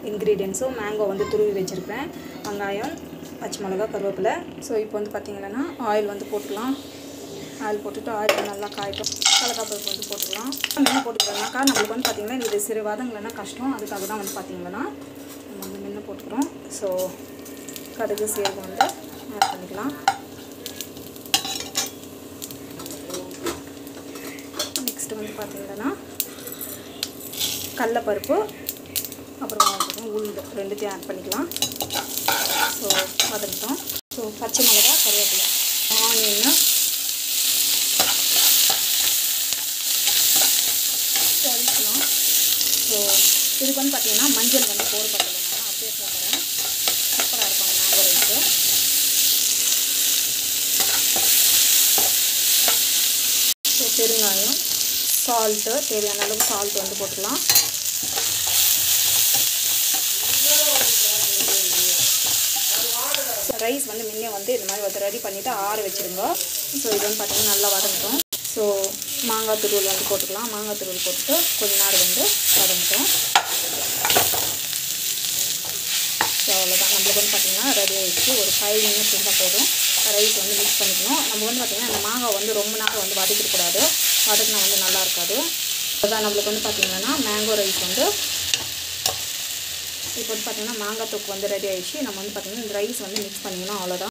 இன்க்ரீடியன்ஸும் mango வந்து துருவி வச்சுருக்கேன் வெங்காயம் பச்சை மிளகா கருவேப்பிலை ஸோ இப்போ வந்து பார்த்திங்கன்னா ஆயில் வந்து போட்டுக்கலாம் ஆயில் போட்டுட்டு ஆயில் நல்லா காயட்டும் கடலக்காப்பருப்பு வந்து போட்டுக்கலாம் மீன் போட்டுக்கிறோம்னாக்கா நம்மளுக்கு வந்து பார்த்திங்கன்னா இது சிறு வதங்கலைன்னா கஷ்டம் அதுக்காக தான் வந்து பார்த்திங்கன்னா நம்ம வந்து மீன் போட்டுக்கிறோம் ஸோ கடுகு சீரகம் வந்து ஆட் பண்ணிக்கலாம் நெக்ஸ்ட்டு வந்து பார்த்திங்கன்னா கடலப்பருப்பு அப்புறம் வந்து உளுந்து ரெண்டுத்தையும் ஆட் பண்ணிக்கலாம் ஸோ வதக்கிட்டோம் ஸோ பச்சை மிளகா கருவேப்பிலை ஆனியன் வதக்கலாம் ஸோ இதுக்கு வந்து பார்த்தீங்கன்னா மஞ்சள் வந்து போடப்பட்டது நான் அப்படியே போடுறேன் சூப்பராக இருக்கும் அந்த மேங்கோ ரைஸு ஸோ பெருங்காயம் சால்ட்டு தேவையான அளவு சால்ட் வந்து போட்டுக்கலாம் ரைஸ் வந்து முன்னே வந்து இந்த மாதிரி வந்து ரெடி பண்ணிவிட்டு ஆற வச்சுருங்க ஸோ இது வந்து பார்த்திங்கன்னா நல்லா வதங்கட்டும் ஸோ மாங்காய் துருவல் வந்து போட்டுக்கலாம் மாங்காய் துருவல் போட்டுட்டு கொஞ்ச நேரம் வந்து வதங்கட்டும் ஸோ அவ்வளோதான் நம்மளுக்கு வந்து பார்த்திங்கன்னா ரெடி ஆகிடுச்சு ஒரு ஃபைவ் மினிட்ஸ் இருந்தால் போதும் ரைஸ் வந்து மிக்ஸ் பண்ணிக்கணும் நம்ம வந்து பார்த்திங்கன்னா இந்த மாங்காய் வந்து ரொம்ப நேரம் வந்து வதக்கிடக்கூடாது வதக்கினா வந்து நல்லா இருக்காது அதுதான் நம்மளுக்கு வந்து பார்த்திங்கன்னா மேங்கோ ரைஸ் வந்து இப்போ வந்து பார்த்திங்கன்னா மாங்காய் தொக்கு வந்து ரெடி ஆயிடுச்சு நம்ம வந்து பார்த்திங்கன்னா இந்த ரைஸ் வந்து மிக்ஸ் பண்ணிக்கணும் அவ்வளோதான்